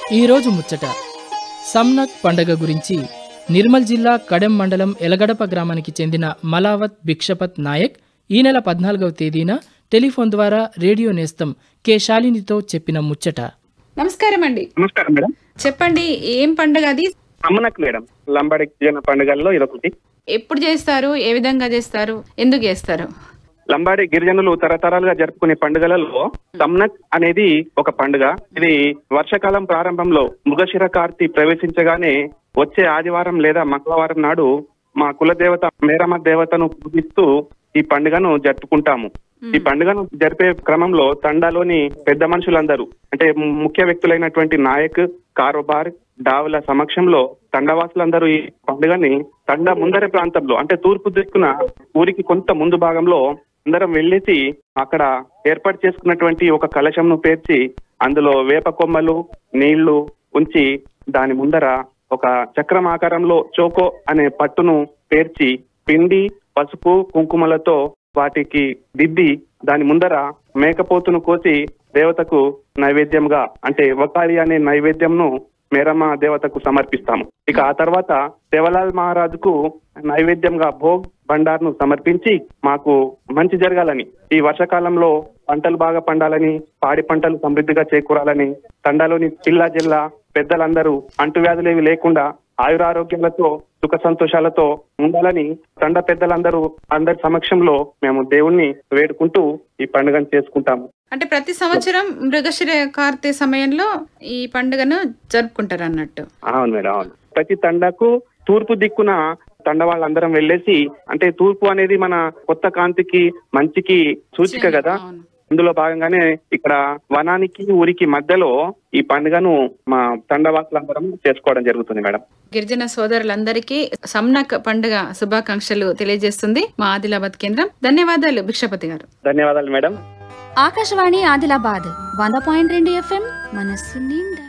ఈరోజు ముచ్చట సమ్నక్ పండగ గురించి నిర్మల్ జిల్లా కడెం మండలం ఎలగడప గ్రామానికి చెందిన మలావత్ భిక్షపత్ నాయక్ ఈ నెల పద్నాలుగవ తేదీన టెలిఫోన్ ద్వారా రేడియో నేస్తం కె శాలినితో చెప్పిన ముచ్చట నమస్కారం అండి నమస్కారం మేడం చెప్పండి ఏం పండుగ అది అమ్మనక్ మేడం లంబాడి జన పండుగల్లో ఇదొకటి ఎప్పుడు చేస్తారు ఏ విధంగా చేస్తారు ఎందుకు చేస్తారు లంబాడి గిరిజనులు తరతరాలుగా జరుపుకునే పండుగలలో సమ్నక్ అనేది ఒక పండుగ ఇది వర్షాకాలం ప్రారంభంలో మృగశిర కార్తి ప్రవేశించగానే వచ్చే ఆదివారం లేదా మంగళవారం నాడు మా కులదేవత మేరమ్మ దేవతను పూజిస్తూ ఈ పండుగను జరుపుకుంటాము ఈ పండుగను జరిపే క్రమంలో తండాలోని పెద్ద మనుషులందరూ అంటే ముఖ్య వ్యక్తులైనటువంటి నాయక్ కారోబార్ డావుల సమక్షంలో తండవాసులందరూ ఈ పండుగని తండ ముందర ప్రాంతంలో అంటే తూర్పు దిక్కున ఊరికి కొంత ముందు భాగంలో అందరం వెళ్ళేసి అక్కడ ఏర్పాటు చేసుకున్నటువంటి ఒక కలశంను పేర్చి అందులో వేప కొమ్మలు నీళ్లు ఉంచి దాని ముందర ఒక చక్రం ఆకారంలో చోకో అనే పట్టును పేర్చి పిండి పసుపు కుంకుమలతో వాటికి దిద్ది దాని ముందర మేకపోతును కోసి దేవతకు నైవేద్యంగా అంటే వకాలి అనే నైవేద్యంను మేరమ్మ దేవతకు సమర్పిస్తాము ఇక ఆ తర్వాత దేవలాల్ మహారాజుకు నైవేద్యంగా భోగ్ బండార్ను సమర్పించి మాకు మంచి జరగాలని ఈ వర్షాకాలంలో పంటలు బాగా పండాలని పాడి పంటలు సమృద్ధిగా చేకూరాలని తండాలోని పిల్ల జిల్లా పెద్దలందరూ అంటువ్యాధులేవి లేకుండా ఆయురారోగ్యాలతో సుఖ సంతోషాలతో ఉండాలని తండ పెద్దలందరూ అందరి సమక్షంలో మేము దేవుణ్ణి వేడుకుంటూ ఈ పండుగను చేసుకుంటాము అంటే ప్రతి సంవత్సరం మృగశిర కార్తె సమయంలో ఈ పండుగను జరుపుకుంటారు అన్నట్టు అవును మేడం అవును ప్రతి తండకు తూర్పు దిక్కున తండ వాళ్ళందరం వెళ్ళేసి అంటే తూర్పు అనేది మన కొత్త కాంతికి మంచికి సూచిక కదా అవును. అందులో భాగంగానే ఇక్కడ వనానికి ఊరికి మధ్యలో ఈ పండుగను మా తండవాసులందరం చేసుకోవడం జరుగుతుంది మేడం గిరిజన సోదరులందరికీ సమ్నక్ పండుగ శుభాకాంక్షలు తెలియజేస్తుంది మా ఆదిలాబాద్ కేంద్రం ధన్యవాదాలు భిక్షపతి గారు ధన్యవాదాలు మేడం ఆకాశవాణి ఆదిలాబాద్ వంద పాయింట్ రెండు ఎఫ్ఎం మనస్సు నిండా